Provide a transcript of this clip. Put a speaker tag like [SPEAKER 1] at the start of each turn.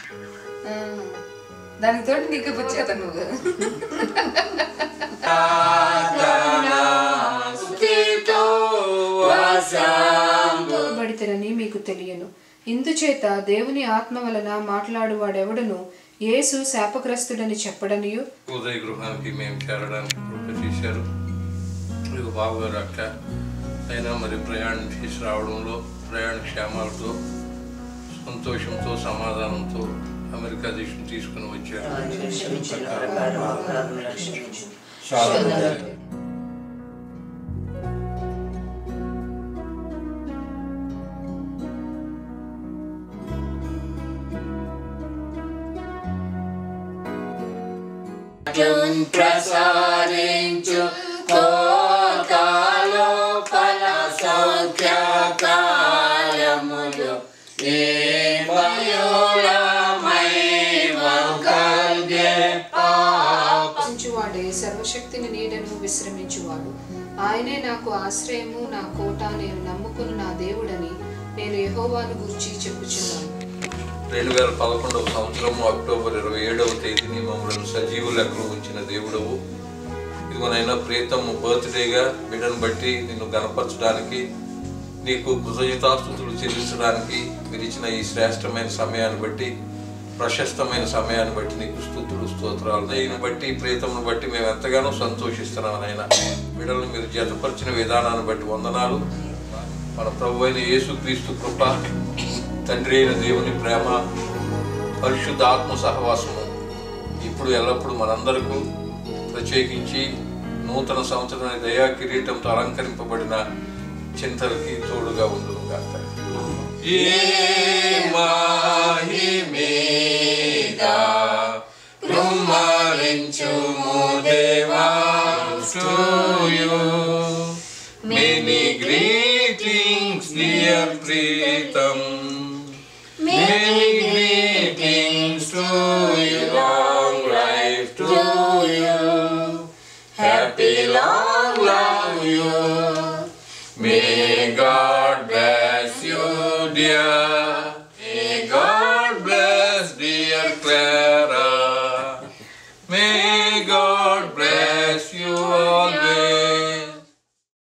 [SPEAKER 1] ఆ, దానికి తోటి నీకు వచ్చేత నువ్వు
[SPEAKER 2] బడితనని మీకు తెలియను ఇందుచేత దేవుని ఆత్మ వలన మాట్లాడువాడెవడును యేసు శాపగ్రస్తుడని చెప్పడనియు
[SPEAKER 3] ఉదయ గృహానికి మేము చేరడానికి కృప చేశారు ఇవి బావగారు అక్క అయినా మరి ప్రయాణం చేసి రావడంలో ప్రయాణ క్షేమాలతో సంతోషంతో సమాధానంతో అమెరికా దేశం తీసుకుని వచ్చారు
[SPEAKER 4] ప్రసారించు కోకాలోపల సౌఖ్యకాలములు ఏ మయూరమై కలిగే
[SPEAKER 2] వాడే సర్వశక్తిని నీడను విశ్రమించువాడు ఆయనే నాకు ఆశ్రయము నా కోట నేను నమ్ముకున్న నా దేవుడని నేను యెహోవాను గురించి చెప్పుచున్నాను
[SPEAKER 3] రెండు వేల పదకొండవ సంవత్సరము అక్టోబర్ ఇరవై ఏడవ తేదీని మమ్మల్ని సజీవ లెక్కలు ఉంచిన దేవుడవు ఇదిగోనైనా ప్రీతము బర్త్డేగా బిడ్డను బట్టి నిన్ను గనపరచడానికి నీకు కృతజ్ఞతాస్తుతులు చెల్లించడానికి మీరు ఇచ్చిన ఈ శ్రేష్టమైన సమయాన్ని బట్టి ప్రశస్తమైన సమయాన్ని బట్టి నీకు స్తుతులు స్తోత్రాలు దీన్ని బట్టి ప్రీతమును బట్టి మేము ఎంతగానో సంతోషిస్తున్నాం నాయన బిడ్డలను మీరు జతపరిచిన విధానాన్ని బట్టి వందనాలు మన ప్రభు అయిన యేసుక్రీస్తు కృప తండ్రి అయిన దేవుని ప్రేమ పరిశుద్ధాత్మ సహవాసము ఇప్పుడు ఎల్లప్పుడూ మనందరకు ప్రత్యేకించి నూతన సంవత్సరాన్ని దయా కిరీటంతో అలంకరింపబడిన చింతలకి తోడుగా ఉండును గాక Many greetings, dear Pritam. Many greetings to